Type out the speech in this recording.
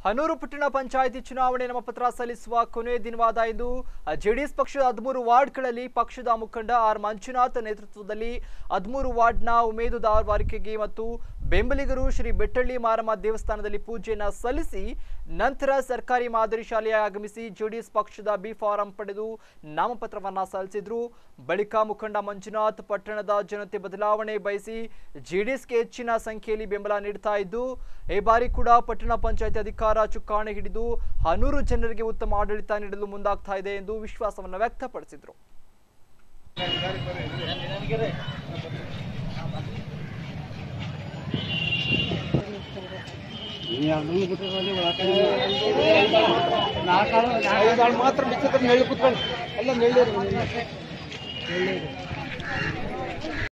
ಹನೂರು ಪಟ್ಟಣ ಪಂಚಾಯಿತಿ ಚುನಾವಣೆ ನಾಮಪತ್ರ ಸಲ್ಲಿಸುವ ಕೊನೆಯ ದಿನವಾದ ಇಂದು ಜೆಡಿಎಸ್ ಪಕ್ಷದ ಹದಿಮೂರು ವಾರ್ಡ್ಗಳಲ್ಲಿ ಪಕ್ಷದ ಮುಖಂಡ ಆರ್ ಮಂಜುನಾಥ್ ನೇತೃತ್ವದಲ್ಲಿ ಹದಿಮೂರು ವಾರ್ಡ್ನ ಉಮೇದುದಾರವಾರಿಕೆಗೆ ಮತ್ತು ಬೆಂಬಲಿಗರು ಶ್ರೀ ಬೆಟ್ಟಳ್ಳಿ ಮಾರಮ್ಮ ದೇವಸ್ಥಾನದಲ್ಲಿ ಪೂಜೆಯನ್ನ ಸಲ್ಲಿಸಿ ನಂತರ ಸರ್ಕಾರಿ ಮಾದರಿ ಶಾಲೆಗೆ ಆಗಮಿಸಿ ಜೆಡಿಎಸ್ ಪಕ್ಷದ ಬಿ ಫಾರಂ ಪಡೆದು ನಾಮಪತ್ರವನ್ನ ಸಲ್ಲಿಸಿದ್ರು ಬಳಿಕ ಮುಖಂಡ ಮಂಜುನಾಥ್ ಪಟ್ಟಣದ ಜನತೆ ಬದಲಾವಣೆ ಬಯಸಿ ಜೆಡಿಎಸ್ಗೆ ಹೆಚ್ಚಿನ ಸಂಖ್ಯೆಯಲ್ಲಿ ಬೆಂಬಲ ನೀಡ್ತಾ ಇದ್ದು ಈ ಬಾರಿ ಕೂಡ ಪಟ್ಟಣ ಪಂಚಾಯತ್ ಅಧಿಕಾರ ಚುಕ್ಕಾಣಿ ಹಿಡಿದು ಹನೂರು ಜನರಿಗೆ ಉತ್ತಮ ಆಡಳಿತ ನೀಡಲು ಮುಂದಾಗ್ತಾ ಇದೆ ಎಂದು ವಿಶ್ವಾಸವನ್ನು ವ್ಯಕ್ತಪಡಿಸಿದರು ಮಾತ್ರ ಬಿಚ್ಚತ್ರ ನೆಳ್ಳಿ ಕುತ್ಕೊಂಡು ಎಲ್ಲ ನೆಳ್ಳಿ